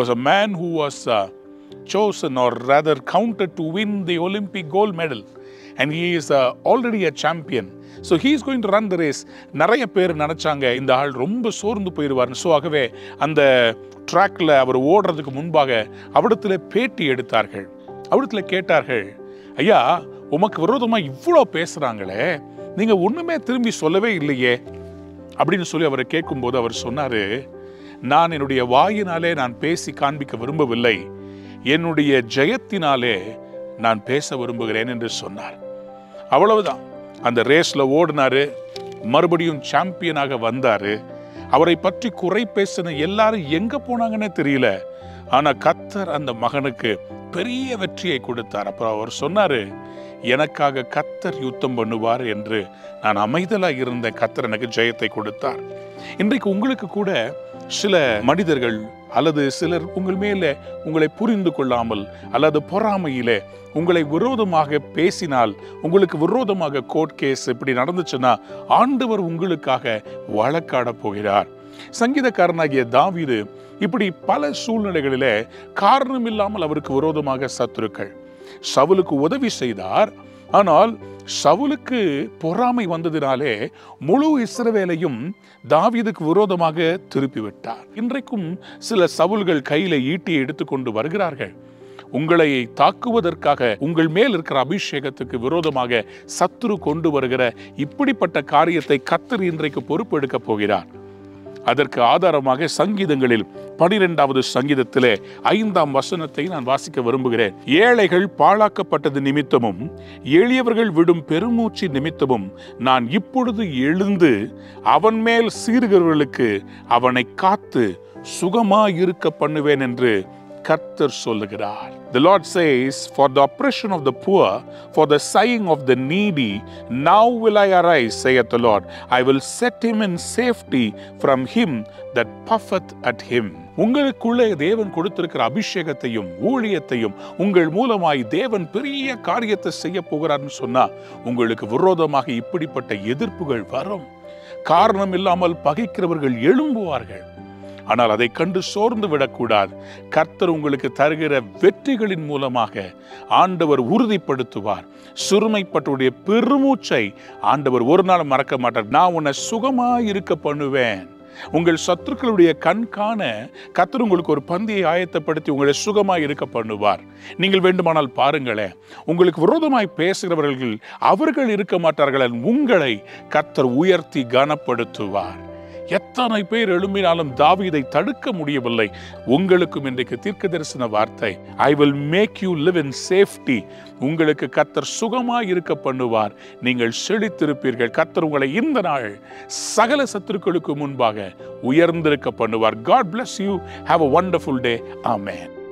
was a man who was uh, chosen or rather counted to win the Olympic gold medal. And he is uh, already a champion. So he is going to run the race. நிறைய பேர் நினச்சாங்க இந்த ஆள் ரொம்ப சோர்ந்து போயிடுவார்னு so ஆகவே அந்த ட்ராக்ல அவர் ஓடுறதுக்கு முன்பாக அவிடத்தில் பேட்டி எடுத்தார்கள் அவிடத்தில் கேட்டார்கள் ஐயா உமக்கு விரோதமாக இவ்வளோ பேசுகிறாங்களே நீங்கள் ஒன்றுமே திரும்பி சொல்லவே இல்லையே அப்படின்னு சொல்லி அவரை கேட்கும்போது அவர் சொன்னாரு நான் என்னுடைய வாயினாலே நான் பேசி காண்பிக்க விரும்பவில்லை என்னுடைய ஜெயத்தினாலே நான் பேச விரும்புகிறேன் என்று சொன்னார் அவ்வளவுதான் அந்த ரேஸ்ல ஓடினாரு மறுபடியும் சாம்பியனாக வந்தாரு அவரை பற்றி குறை பேசின எல்லாரும் எங்க போனாங்கன்னே தெரியல ஆனா கத்தர் அந்த மகனுக்கு பெரிய வெற்றியை கொடுத்தார் அப்புறம் அவர் சொன்னாரு எனக்காக கத்தர் யுத்தம் பண்ணுவார் என்று நான் அமைதலா இருந்த கத்தர் எனக்கு ஜெயத்தை கொடுத்தார் இன்றைக்கு உங்களுக்கு கூட சில மனிதர்கள் அல்லது சிலர் உங்கள் மேலே உங்களை புரிந்து கொள்ளாமல் அல்லது பொறாமையிலே உங்களை விரோதமாக பேசினால் உங்களுக்கு விரோதமாக கோர்ட் கேஸ் இப்படி நடந்துச்சுன்னா ஆண்டவர் உங்களுக்காக வழக்காட போகிறார் சங்கீதக்காரனாகிய தாவீது இப்படி பல சூழ்நிலைகளிலே காரணம் இல்லாமல் அவருக்கு விரோதமாக சத்துருக்கள் சவுலுக்கு உதவி செய்தார் ஆனால் சவுலுக்கு பொறாமை வந்ததினாலே முழு இஸ்ரவேலையும் தாவீதுக்கு விரோதமாக திருப்பி விட்டார் இன்றைக்கும் சில சவுல்கள் கையில ஈட்டியை எடுத்துக்கொண்டு வருகிறார்கள் உங்களை தாக்குவதற்காக உங்கள் மேல் இருக்கிற அபிஷேகத்துக்கு விரோதமாக சத்துரு கொண்டு வருகிற இப்படிப்பட்ட காரியத்தை கத்தர் இன்றைக்கு பொறுப்பெடுக்க போகிறார் அதற்கு ஆதாரமாக சங்கீதங்களில் பனிரெண்டாவது சங்கீதத்திலே ஐந்தாம் வசனத்தை நான் வாசிக்க விரும்புகிறேன் ஏழைகள் பாழாக்கப்பட்டது நிமித்தமும் எளியவர்கள் விடும் பெருமூச்சு நிமித்தமும் நான் இப்பொழுது எழுந்து அவன் மேல் சீறுகிறவர்களுக்கு அவனை காத்து சுகமாயிருக்க பண்ணுவேன் என்று கர்த்தர் சொல்லுகிறார் The Lord says, For the oppression of the poor, for the sighing of the needy, now will I arise, saith the Lord. I will set him in safety from him that puffeth at him. உங்களுக்குள்ளே தேவன் கொடுத்திருக்கிற அபிஷேகத்தையும் ஊழியத்தையும் உங்கள் மூலமாய் தேவன் பெரிய காரியத்தை செய்ய போகிறார்னு சொன்னா உங்களுக்கு விரோதமாக இப்படிப்பட்ட எதிர்ப்புகள் வரும் காரணம் இல்லாமல் பகைக்கிறவர்கள் எழும்புவார்கள் ஆனால் அதை கண்டு சோர்ந்து விடக்கூடாது கர்த்தர் உங்களுக்கு தருகிற வெற்றிகளின் மூலமாக ஆண்டவர் உறுதிப்படுத்துவார் சிறுமைப்பட்டுடைய பெருமூச்சை ஆண்டவர் ஒரு நாள் மறக்க மாட்டார் நான் உன்னை சுகமாய் இருக்க பண்ணுவேன் உங்கள் சத்துருக்களுடைய கண் காண கர்த்தர் உங்களுக்கு ஒரு பந்தியை ஆயத்தப்படுத்தி உங்களை சுகமாய் இருக்க பண்ணுவார் நீங்கள் வேண்டுமானால் பாருங்களேன் உங்களுக்கு விரோதமாய் பேசுகிறவர்கள் அவர்கள் இருக்க மாட்டார்கள் உங்களை கர்த்தர் உயர்த்தி கனப்படுத்துவார் எத்தனை பேர் எழும்பினாலும் தாவீதை தடுக்க முடியவில்லை உங்களுக்கும் இன்றைக்கு தீர்க்க தரிசன வார்த்தை I will make you live in safety உங்களுக்கு கத்தர் சுகமாய் இருக்க பண்ணுவார் நீங்கள் செழித்திருப்பீர்கள் கத்தர் உங்களை இந்த நாள் சகல சத்துருக்களுக்கு முன்பாக உயர்ந்திருக்க பண்ணுவார் God bless you have a wonderful day amen